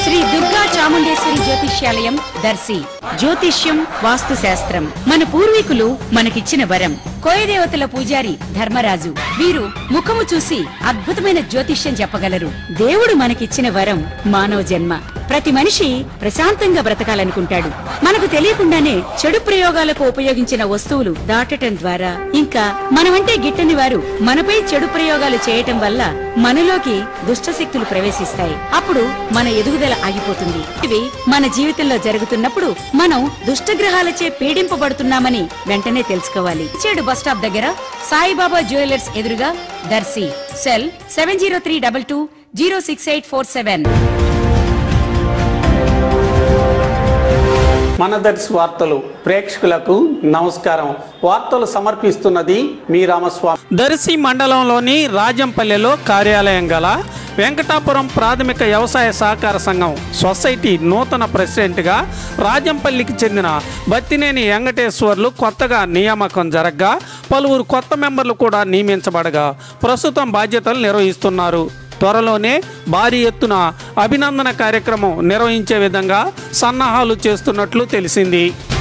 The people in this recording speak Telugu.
శ్రీ దుర్గా చాముండేశ్వరి జ్యోతిష్యాలయం దర్శి జ్యోతిష్యం వాస్తు శాస్త్రం మన పూర్వీకులు మనకిచ్చిన వరం కోయదేవతల పూజారి ధర్మరాజు వీరు ముఖము చూసి అద్భుతమైన జ్యోతిష్యం చెప్పగలరు దేవుడు మనకిచ్చిన వరం మానవ జన్మ ప్రతి మనిషి ప్రశాంతంగా బ్రతకాలనుకుంటాడు మనకు తెలియకుండానే చెడు ప్రయోగాలకు ఉపయోగించిన వస్తువులు దాటటం ద్వారా ఇంకా మనమంటే గిట్టని వారు మనపై చెడు ప్రయోగాలు చేయటం వల్ల మనలోకి దుష్ట శక్తులు ప్రవేశిస్తాయి అప్పుడు మన ఎదుగుదల ఆగిపోతుంది ఇవి మన జీవితంలో జరుగుతున్నప్పుడు మనం దుష్టగ్రహాలచే పీడింపబడుతున్నామని వెంటనే తెలుసుకోవాలి చెడు బస్ స్టాప్ దగ్గర సాయిబాబా జ్యువెలర్స్ ఎదురుగా Darsi cell seven zero three double two zero six eight four seven మన దర్శి వార్తలు ప్రేక్షకులకు నమస్కారం వార్తలు సమర్పిస్తున్నది మీ రామస్వామి దర్శి మండలంలోని రాజంపల్లెలో కార్యాలయం గల వెంకటాపురం ప్రాథమిక వ్యవసాయ సహకార సంఘం సొసైటీ నూతన ప్రెసిడెంట్గా రాజంపల్లికి చెందిన బత్తినేని వెంకటేశ్వర్లు కొత్తగా నియామకం జరగ్గా పలువురు కొత్త మెంబర్లు కూడా నియమించబడగా ప్రస్తుతం బాధ్యతలు నిర్వహిస్తున్నారు త్వరలోనే భారీ ఎత్తున అభినందన కార్యక్రమం నిర్వహించే విధంగా సన్నాహాలు చేస్తున్నట్లు తెలిసింది